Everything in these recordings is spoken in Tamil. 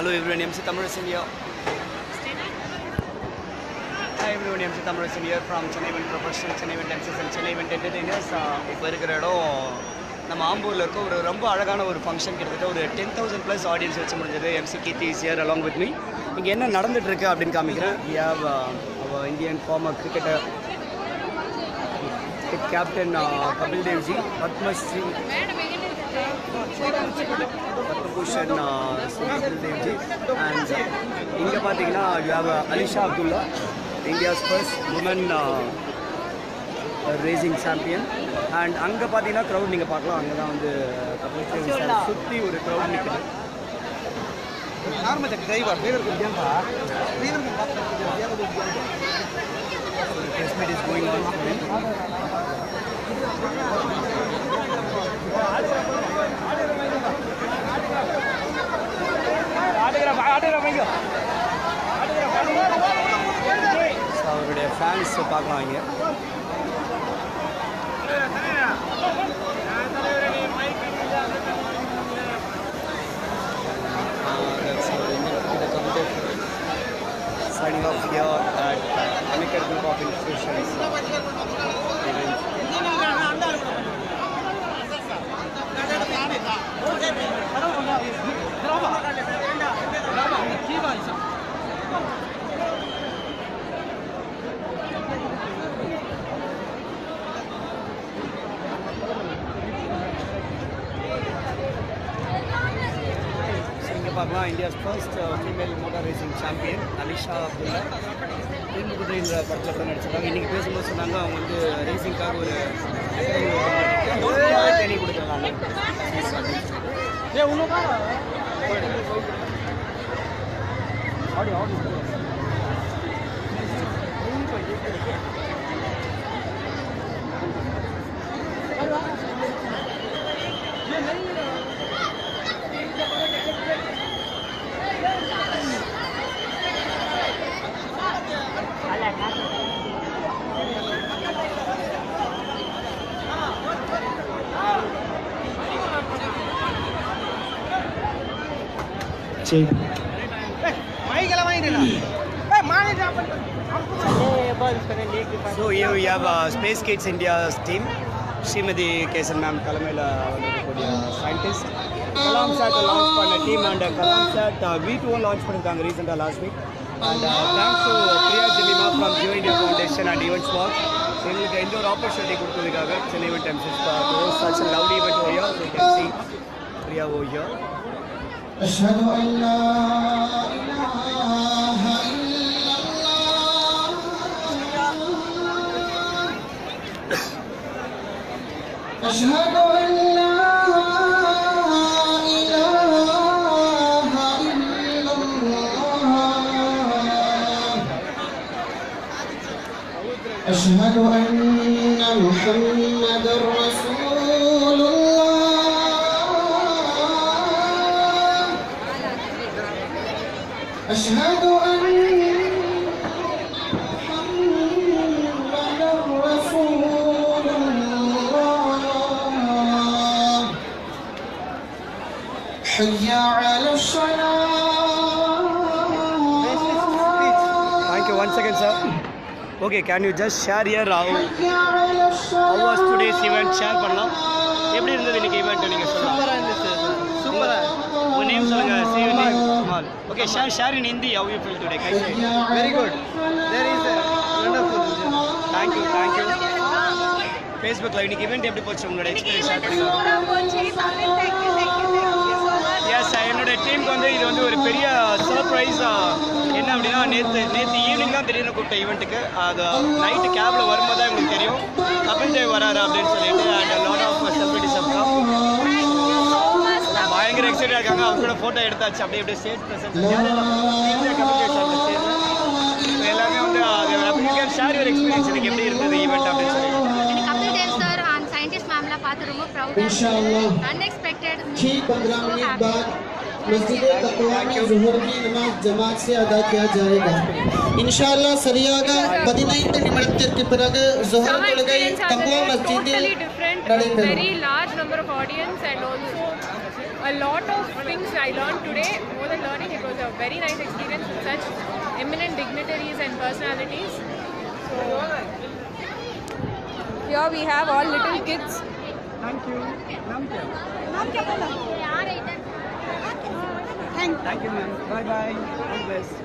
Hello everyone, MC Thamarasan here. Hi everyone, MC Thamarasan here from Chennai Event Professional, Chennai Event MCs and Chennai Event Entertainers. இப்போ இருக்கிற இடம் நம்ம ஆம்பூரில் இருக்க ஒரு ரொம்ப அழகான ஒரு ஃபங்க்ஷன் கிட்டத்தட்ட ஒரு டென் தௌசண்ட் ப்ளஸ் ஆடியன்ஸ் வச்சு முடிஞ்சது MC Keerthi is here along with me இங்கே என்ன நடந்துட்டு இருக்கு அப்படின்னு காமிக்கிறேன் we have our Indian former cricketer captain Kapil Dev ji Padma Shri Padma Bhushan Shri Kapil Dev ji and இங்கே பார்த்தீங்கன்னா you have Alisha Abdullah India's first woman racing champion and அங்கே பார்த்தீங்கன்னா க்ரௌட் நீங்கள் பார்க்கலாம் அங்கே தான் வந்து கபில் தேவ் சார் சுற்றி ஒரு க்ரௌட் நிற்குது Press meet is going on. So, அவருடைய ஃபேன்ஸ் பார்க்கலாம் இங்கே signing off here at Amikar Group of Institutions event. So இங்கே பார்க்கலாம் India's first female motor racing champion Alisha Abdullah குதிரைன்ற படத்தில் கூட நடிச்சிருக்காங்க இன்றைக்கி பேசும்போது சொன்னாங்க அவங்க வந்து ரேசிங்காக ஒரு ட்ரைனிங் கொடுத்துருக்காங்க ஏ இன்னும் ஆடி ஆடி சரி so here we have uh, Space Kids India's team Srimathi Kesan ma'am தலைமையில் வந்திருக்கக்கூடிய சயின்டிஸ்ட் கலாம் சாட் லான்ச் பண்ண team and Kalam sat V டூவும் லான்ச் பண்ணியிருக்காங்க ரீசெண்டாக last week and thanks to Priya Jemima from Jio India foundation and events walk எங்களுக்கு எந்த ஒரு ஆப்பர்ச்சுனிட்டி கொடுத்ததுக்காக Chennai event times such lovely event ஓயோ ஸோ கேன் சி பிரியா ஓயோ أشهد أن لا إله إلا الله أشهد أن لا إله إلا الله أشهد أن محمد رسول الله أشهد أن محمد رسول الله حي على الصلاة Thank you. One second, sir. Okay, can you just share here how, حي على how الصلاة was today's event? Share பண்ணலாம் எப்படி இருந்தது இன்னைக்கு ஈவெண்ட் நீங்கள் சொல்லலாம் சூப்பராக இருந்துச்சு சூப்பராக உங்கள் நேம் சொல்லுங்கள் see you name small okay share share in Hindi how you feel today கைசே Very good. There is a wonderful. Thank you thank you ஃபேஸ்புக்கில் இன்னைக்கு ஈவெண்ட் எப்படி போச்சு உங்களோட எக்ஸ்பீரியன்ஸ் ஷேர் பண்ணிக்கலாம் எஸ் என்னோட டீமுக்கு வந்து இது வந்து ஒரு பெரிய சர்ப்ரைஸ் என்ன அப்படின்னா நேற்று நேற்று ஈவினிங் தான் திடீர்னு கூப்பிட்ட ஈவெண்ட்டுக்கு அது நைட்டு கேபில் வரும்போது தான் எங்களுக்கு தெரியும் கபில் தேவ் வராரு அப்படின்னு சொல்லிட்டு அண்ட் லாட் ஆஃப் செலிபிரிட்டிஸ் அப்புறம் பயங்கர எக்ஸைட்டாக இருக்காங்க அவங்க கூட ஃபோட்டோ எடுத்தாச்சு அப்படியே அப்படியே stage presence Kapil Dev sir stage எல்லாமே வந்து அது you can share your experience எனக்கு எப்படி இருந்தது ஈவெண்ட் அப்படின்னு சொல்லி எனக்கு Kapil Dev sir and scientist மேம்லாம் பார்த்து ரொம்ப ப்ரௌடாக इंशाअल्लाह அன்எக்ஸ்பெக்டட் ठीक पंद्रह मिनट बाद मस्जिद तकवा में जुहर की नमाज जमात से अदा किया जाएगा இன்ஷால்லா சரியாக பதினைந்து நிமிடத்திற்கு பிறகு ஜொஹர் Our தொழுகை experience has தக்குவா been மஸ்ஜிதில் totally different. நடைபெறும் Very large number of audience and also a lot of things I learned today. More than learning, it was a very nice experience with such eminent dignitaries and personalities. So here we have all little kids. Thank you thank you ma'am bye bye all best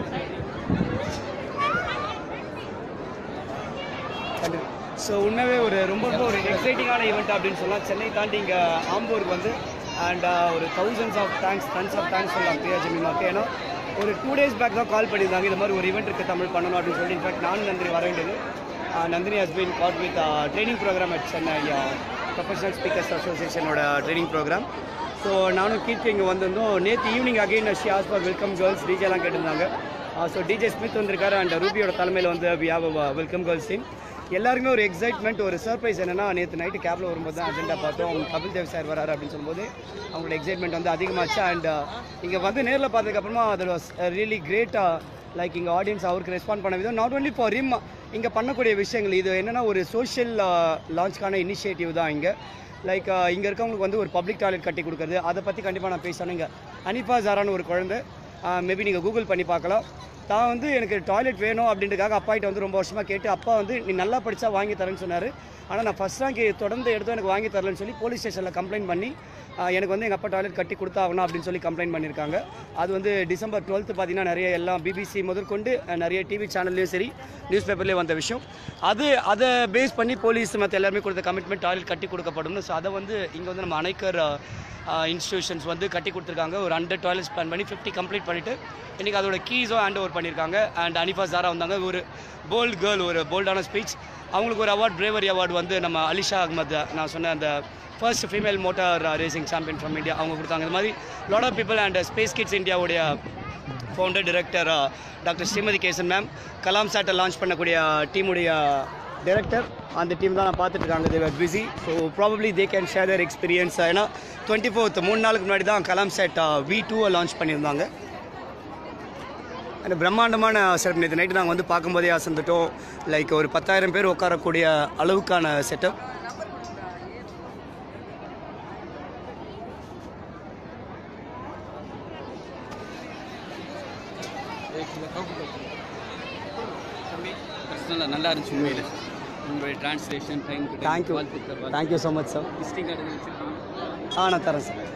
so உண்மையாகவே ஒரு ரொம்ப ரொம்ப ஒரு எக்ஸைட்டிங்கான ஈவெண்ட் அப்படின்னு சொல்லலாம் சென்னை தாண்டி இங்கே ஆம்பூருக்கு வந்து அண்ட் ஒரு thousands of thanks tons of thanks சொல்லலாம் பிரியா ஜெமிமாக்கு ஏன்னா ஒரு டூ டேஸ் பேக் தான் கால் பண்ணியிருந்தாங்க இந்த மாதிரி ஒரு ஈவெண்ட் இருக்குது தமிழ் பண்ணணும் அப்படின்னு சொல்லி இன்ஃபேக்ட் நான் நந்தினி வர வேண்டியது Uh, Nandini has been got with training program at Chennai professional speakers அசோசியேஷனோட ட்ரைனிங் ப்ரோக்ராம் ஸோ நானும் கீர்த்தி இங்கே வந்திருந்தோம் நேற்று evening again she has for welcome girls டிஜேலாம் கேட்டிருந்தாங்க ஸோ டிஜே ஸ்மித் வந்திருக்காரு அண்ட் ரூபியோட தலைமையில் வந்து we have welcome girls team எல்லாருக்குமே ஒரு எக்ஸைட்மெண்ட் ஒரு சர்ப்ரைஸ் என்னன்னா நேற்று நைட்டு கேபில் வரும்போது தான் அஜெண்டா பார்த்தோம் அவங்க கபில் தேவ் சார் வராரு அப்படின்னு சொல்லும்போது அவங்களோட எக்ஸைட்மெண்ட் வந்து அதிகமாச்சு அண்ட் இங்கே வந்து நேரில் பார்த்ததுக்கப்புறமா அது வாஸ் ரியலி கிரேட்டாக லைக் இங்கே ஆடியன்ஸ் அவருக்கு ரெஸ்பாண்ட் பண்ண விதம் நாட் ஒன்லி ஃபார் ரிம் இங்கே பண்ணக்கூடிய விஷயங்கள் இது என்னென்னா ஒரு சோஷியல் லான்ச்க்கான இனிஷியேட்டிவ் தான் இங்கே லைக் இங்கே இருக்கவங்களுக்கு வந்து ஒரு பப்ளிக் டாய்லெட் கட்டி கொடுக்குறது அதை பற்றி கண்டிப்பாக நான் பேசணும் இங்கே அனிஃபா ஜாரான்னு ஒரு குழந்தை மேபி நீங்கள் கூகுள் பண்ணி பார்க்கலாம் தான் வந்து எனக்கு டாய்லெட் வேணும் அப்படின்றதுக்காக அப்பாகிட்ட வந்து ரொம்ப வருஷமாக கேட்டு அப்பா வந்து நீ நல்லா படித்தா வாங்கி தரேன்னு சொன்னார் ஆனால் நான் ஃபஸ்ட் ரேங்க் தொடர்ந்து எடுத்தோம் எனக்கு வாங்கி தரலன்னு சொல்லி போலீஸ் ஸ்டேஷனில் கம்ப்ளைண்ட் பண்ணி ஆஹ் எனக்கு வந்து எங்கள் அப்பா டாய்லெட் கட்டி கொடுத்தாகணும் அப்படின்னு சொல்லி கம்ப்ளைண்ட் பண்ணியிருக்காங்க அது வந்து டிசம்பர் டுவெல்த்து பார்த்தீங்கன்னா நிறைய எல்லாம் பிபிசி முதற்கொண்டு அஹ் நிறைய டிவி சேனல்லையும் சரி நியூஸ் பேப்பர்லேயும் வந்த விஷயம் அது அதை பேஸ் பண்ணி போலீஸ் மற்ற எல்லாருமே கொடுத்த கமிட்மெண்ட் டாய்லெட் கட்டி கொடுக்கப்படும்னு ஸோ அதை வந்து இங்கே வந்து நம்ம அனைக்கர் இன்ஸ்டியூஷன்ஸ் வந்து கட்டி கொடுத்துருக்காங்க ஒரு ஹண்ட்ரட் டாய்லெட்ஸ் பிளான் பண்ணி ஃபிஃப்டி கம்ப்ளீட் பண்ணிவிட்டு இன்றைக்கி அதோட கீஸும் ஹேண்ட் ஓவர் பண்ணியிருக்காங்க அண்ட் அனிஃபா ஜாரா வந்தாங்க ஒரு போல்ட் கேர்ள் ஒரு போல்டான ஸ்பீச் அவங்களுக்கு ஒரு அவார்ட் பிரேவரி அவார்டு வந்து நம்ம அலிஷா அகமது நான் சொன்ன அந்த first female motor racing champion from India அவங்க கொடுத்தாங்க இந்த மாதிரி lot of people and space kids இந்தியாவுடைய founder director doctor Srimathi Kesan ma'am Kalam சாட்டை லான்ச் பண்ணக்கூடிய டீமுடைய டைரக்டர் அந்த டீம் தான் நான் பார்த்துட்டு இருக்காங்க they were busy so probably they can share their experience ஏன்னா டுவெண்ட்டி ஃபோர்த் மூணு நாளுக்கு முன்னாடி தான் கலாம் செட் வி டூவை லான்ச் பண்ணியிருந்தாங்க அந்த பிரம்மாண்டமான செட்டப் நேற்று நைட்டு நாங்கள் வந்து பார்க்கும்போதே அசந்துட்டோம் லைக் ஒரு பத்தாயிரம் பேர் உட்காரக்கூடிய அளவுக்கான செட்டப் பர்சனலாக நல்லா இருந்துச்சு உண்மையில் உங்களுடைய translation time thank you thank you so much sir visiting card வச்சுருக்கீங்க ஆ நான் தரேன் சார்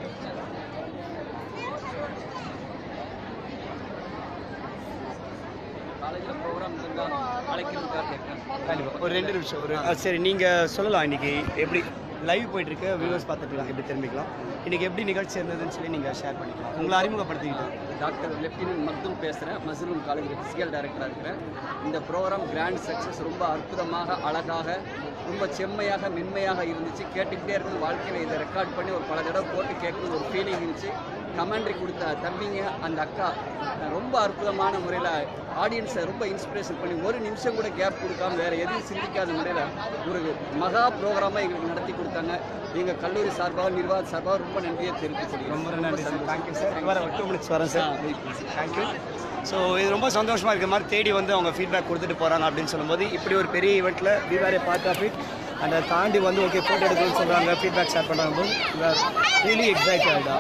காலேஜில் ப்ரோக்ராம் இருந்தால் அழைக்கிறதுக்காக கேட்குறேன் கண்டிப்பாக ஒரு ரெண்டு நிமிஷம் ஒரு ஆ, சரி நீங்கள் சொல்லலாம் இன்னைக்கு எப்படி லைவ் போயிட்டுருக்கு வியூவர்ஸ் பார்த்துக்கலாம் எப்படி தெரிஞ்சுக்கலாம் இன்னைக்கு எப்படி நிகழ்ச்சி இருந்ததுன்னு சொல்லி நீங்கள் ஷேர் பண்ணிக்கலாம் உங்களை அறிமுகப்படுத்திக்கிட்டோம் டாக்டர் லெப்டினன்ட் மக்தும் பேசுகிறேன் மஸ்ரூம் காலேஜில் ஃபிசிக்கல் டைரக்டராக இருக்கிறேன் இந்த ப்ரோக்ராம் கிராண்ட் சக்ஸஸ் ரொம்ப அற்புதமாக அழகாக ரொம்ப செம்மையாக மென்மையாக இருந்துச்சு கேட்டுக்கிட்டே இருந்து வாழ்க்கையில் இதை ரெக்கார்ட் பண்ணி ஒரு பல தடவை போட்டு கேட்கணும் ஒரு ஃபீலிங் இருந்துச்சு கமெண்ட்ரி கொடுத்த தம்பிங்க அந்த அக்கா ரொம்ப அற்புதமான முறையில் ஆடியன்ஸை ரொம்ப இன்ஸ்பிரேஷன் பண்ணி ஒரு நிமிஷம் கூட கேப் கொடுக்காம வேறு எதையும் சிந்திக்காத முறையில் ஒரு மகா ப்ரோக்ராமாக எங்களுக்கு நடத்தி கொடுத்தாங்க எங்கள் கல்லூரி சார்பாக நிர்வாக சார்பாக ரொம்ப நன்றியை தெரிவித்து ரொம்ப நன்றி சார் தேங்க்யூ சார் வர டூ மினிட்ஸ் வரேன் சார் தேங்க்யூ ஸோ இது ரொம்ப சந்தோஷமாக இருக்க மாதிரி தேடி வந்து அவங்க ஃபீட்பேக் கொடுத்துட்டு போகிறாங்க அப்படின்னு சொல்லும்போது இப்படி ஒரு பெரிய ஈவெண்ட்டில் we were part of it அதை தாண்டி வந்து ஓகே ஃபோட்டோ எடுக்கணும்னு சொல்கிறாங்க ஃபீட்பேக் ஷேர் பண்ணுறாங்க போது ரியலி எக்ஸைட்டடா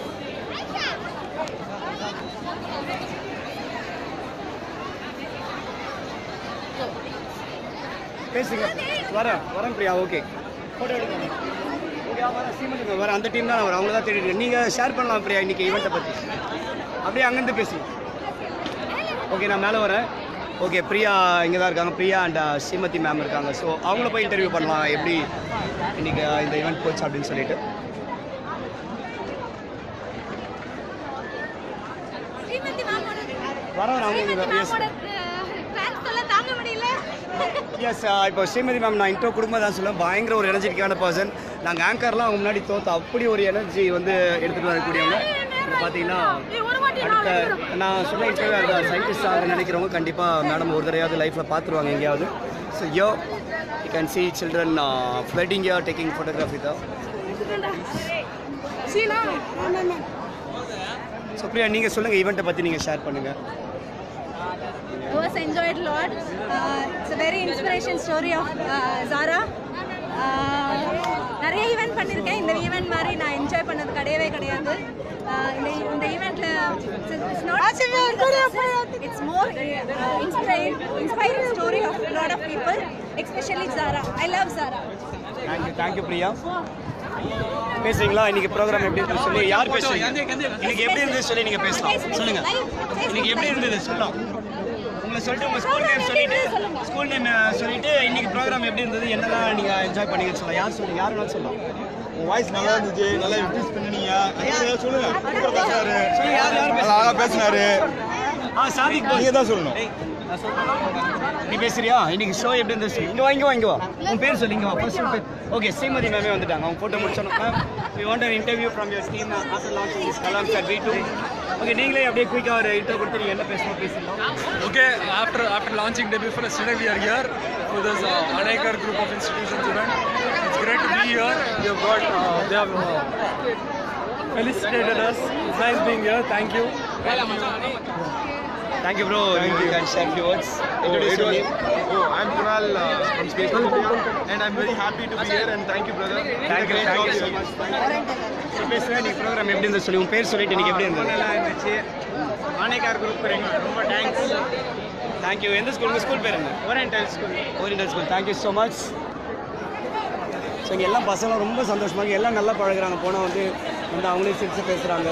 பேசுங்க வரேன் வரேன் பிரியா ஓகே ஃபோட்டோ எடுக்கணும் ஓகே வரேன் சீமந்துங்க வரேன் அந்த டீம் தான் வரும் அவங்க தான் தேடிட்டு நீங்கள் ஷேர் பண்ணலாம் பிரியா இன்னைக்கு ஈவெண்ட்டை பற்றி அப்படியே அங்கேருந்து பேசுங்க ஓகே நான் மேலே வரேன் ஓகே பிரியா இங்கே தான் இருக்காங்க பிரியா அண்ட் ஸ்ரீமதி மேம் இருக்காங்க ஸோ அவங்கள போய் இன்டர்வியூ பண்ணலாம் எப்படி இன்னைக்கு இந்த ஈவெண்ட் போச்சு அப்படின்னு சொல்லிட்டு ஸ்ரீமதி மேமோட வரேன் அவங்க ஸ்ரீமதி எஸ் மேமோட ஃபேன்ஸ் சொல்ல தாங்க முடியல எஸ் இப்போ ஸ்ரீமதி மேம் நான் இன்ட்ரோ கொடுக்கும்போது தான் சொல்லுவேன் பயங்கர ஒரு எனர்ஜெட்டிக்கான பர்சன் நாங்கள் ஆங்கர்லாம் அவங்க முன்னாடி தோத்த அப்படி ஒரு எனர்ஜி வந்து எடுத்துகிட்டு வரக்கூடியவங்க இப்போ பார்த்தீங்கன்னா அடுத்த நான் சொன்ன இன்டர்வியூ அந்த சயின்டிஸ்ட் ஆக நினைக்கிறவங்க கண்டிப்பாக மேடம் ஒரு தடையாவது லைஃப்பில் பார்த்துருவாங்க எங்கேயாவது so yo you can see children uh, flooding here taking photography தான் ஸோ பிரியா நீங்கள் சொல்லுங்கள் ஈவெண்ட்டை பற்றி நீங்கள் ஷேர் பண்ணுங்கள் was enjoyed a lot. Uh, it's a very inspiration story of uh, Zara. நிறைய ஈவெண்ட் பண்ணியிருக்கேன் இந்த ஈவெண்ட் மாதிரி நான் என்ஜாய் பண்ணது கிடையவே கிடையாது ஆஹ் இந்த இந்த ஈவெண்ட்ல it's more inspire inspiring story of lot of people especially Zara I love Zara thank you thank you Priya பேசுறீங்களா இன்னைக்கு ப்ரோக்ராம் எப்படி இருந்துச்சு சொல்லி யார் பேசுறீங்க இன்னைக்கு எப்படி இருந்துச்சு சொல்லி நீங்க பேசலாம் சொல்லுங்க இன்னைக்கு எப்படி இருந்தது சொல்லலாம் உங்களை சொல்லிட்டு உங்க ஸ்கூல் நேம் சொல்லிட்டு ஸ்கூல் நேம் சொல்லிட்டு இன்னைக்கு ப்ரோக்ராம் எப்படி இருந்தது என்னெல்லாம் நீங்க என்ஜாய் பண்ணீங்கன்னு சொல்லலாம் யார் சொல்லுங்க யார் வேணாலும் சொல்லலாம் உங்க வாய்ஸ் நல்லா இருந்துச்சு நல்லா இன்ட்ரெஸ்ட் பண்ணீங்க சொல்லுங்க சூப்பரா பேசினாரு சொல்லுங்க யார் யார் நல்லா அழகா பேசினாரு ஆ சாதிக் நீங்க தான் சொல்லணும் நீ பேசுறியா இன்னைக்கு ஷோ எப்படி இருந்துச்சு இங்க வா இங்க வா இங்க வா உன் பேர் சொல்லி இங்க வா ஃபர்ஸ்ட் பேர் ஓகே ஸ்ரீமதி மேமே வந்துட்டாங்க அவங்க போட்டோ முடிச்சோம் ma'am we want an interview from your team after launching this Kalam sir V two okay நீங்களே அப்படியே குயிக்காக ஒரு இன்டர்வியூ கொடுத்து நீங்க என்ன பேசணும் பேசிடலாம் Okay, after after launching debut for yesterday, we are here for this uh, Anaikar group of institutions event. It's great to be here. We have got uh, they have uh, felicitated us. It's nice being here. Thank you. Thank you bro you can share few words Oh, introduce it was, your oh, I'm Kunal uh, from Space India, and I'm very happy to be here. And thank you, brother. Thank you Great thank job you so here. Much பேசுகிறேன் நீ ப்ரோக்ராம் எப்படி இருந்துச்சு சொல்லி உன் பேர் சொல்லிட்டு இன்னைக்கு எப்படி இருந்தது நல்லா இருந்துச்சு ஆனைக்கார் குரூப் ரொம்ப தேங்க்ஸ் தேங்க்யூ எந்த ஸ்கூல் உங்கள் ஸ்கூல் பேர் என்ன oriental school oriental school thank you so much so இங்கே எல்லாம் பசங்களும் ரொம்ப சந்தோஷமாக இருக்கு. எல்லாம் நல்லா பழகுறாங்க போனால் வந்து வந்து அவங்களே சிரிச்சு பேசுகிறாங்க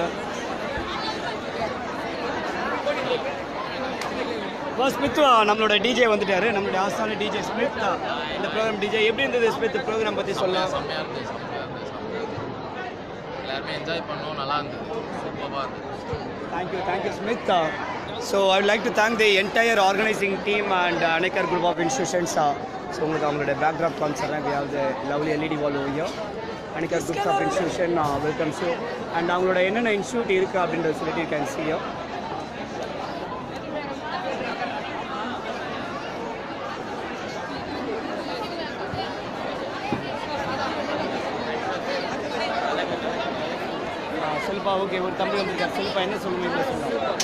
இப்போ ஸ்மித் நம்மளோட டிஜே வந்துட்டாரு நம்மளுடைய ஆஸ்தான டிஜே ஸ்மித் இந்த ப்ரோக்ராம் டிஜே எப்படி இருந்தது ஸ்மித் ப்ரோக்ராம் பற்றி சொல்லலாம் செம்மையாக இருந்தது செம்மையாக இருந்தது செம்மையாக இருந்தது எல்லாருமே என்ஜாய் பண்ணோம் நல்லா இருந்தது சூப்பராக இருந்தது Thank you, thank you, Smith. Uh, so I would like to thank the entire organizing team and uh, Anekar group of institutions. Uh, so உங்களுக்கு அவங்களோட backdrop concert we have the lovely LED wall over here. Anekar groups of institution uh, welcomes you. And அவங்களோட என்னென்ன இன்ஸ்டியூட் இருக்குது அப்படின்றத சொல்லிட்டு you can see here. ஆ, சொல்லுப்பா ஓகே ஒரு தம்பி வந்திருக்கார் சொல்லுப்பா என்ன சொல்லணும் இதில் சொல்லலாம்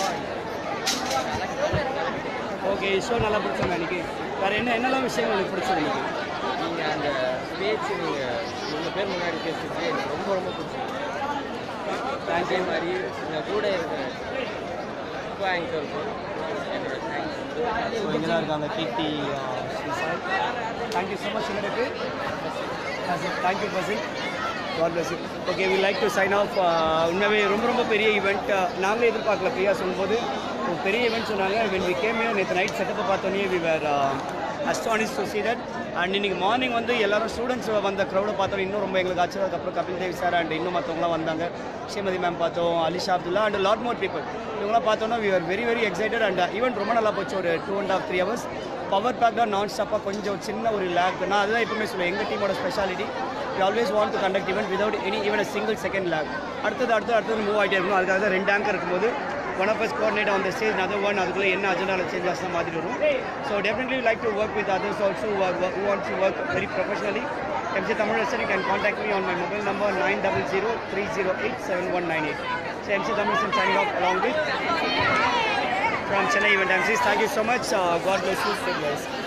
ஓகே ஷோ நல்லா பிடிச்சோம் எனக்கு வேறு என்ன என்னெல்லாம் விஷயங்கள் எனக்கு பிடிச்சது இன்னைக்கு நீங்கள் அந்த பேச்சு நீங்கள் உங்கள் பேர் முன்னாடி பேசுறது எனக்கு ரொம்ப ரொம்ப பிடிச்சிருக்கு அதே மாதிரி உங்கள் கூட இருக்கிற கோ ஆங்கருக்கும் என்னோட தேங்க்ஸ் ஸோ இங்கே தான் இருக்காங்க கீர்த்தி தேங்க்யூ ஸோ மச் எங்களுக்கு thank you Basil God bless okay we like to sign off உண்மையாகவே ரொம்ப ரொம்ப பெரிய ஈவெண்ட் நாங்களே எதிர்பார்க்கல பிரியா சொல்லும்போது ஒரு பெரிய ஈவெண்ட் சொன்னாங்க வென் வி கேம் நேற்று நைட் செட்டப்பை பார்த்தோன்னே we were astonished to see that and இன்னைக்கு மார்னிங் வந்து எல்லாரும் ஸ்டூடெண்ட்ஸ் வந்த க்ரௌடை பார்த்தோம் இன்னும் ரொம்ப எங்களுக்கு ஆச்சு அதுக்கப்புறம் கபில் தேவ் சார் அண்ட் இன்னும் மற்றவங்களாம் வந்தாங்க ஸ்ரீமதி மேம் பார்த்தோம் Alisha Abdullah and lot more people இவங்களாம் பார்த்தோன்னா we are very very excited and event ரொம்ப நல்லா போச்சு ஒரு two and half three hours power பேக்டாக நான் ஸ்டாப்பாக கொஞ்சம் சின்ன ஒரு லேக் நான் அதுதான் எப்பவுமே சொல்லுவேன் எங்கள் டீமோட speciality we always want to conduct event without any even single second lag அடுத்தது அடுத்தது அடுத்தது மூவ் ஆகிட்டே இருக்கணும் அதுக்காக தான் ரெண்டு ஆங்கர் இருக்கும்போது one of us coordinate on the stage other one அதுக்குள்ளே என்ன அஜெண்டாவில் சேஞ்ச் ஆச்சுன்னா மாதிரி வரும் so definitely like to work with others also who wants to work very professionally MC Tamil Sir, you can contact me on my mobile number 900-308-7198. So MC Tamil Sir signing off along with from Chennai Event MCs. Thank you so much. Uh, God bless you. Stay blessed.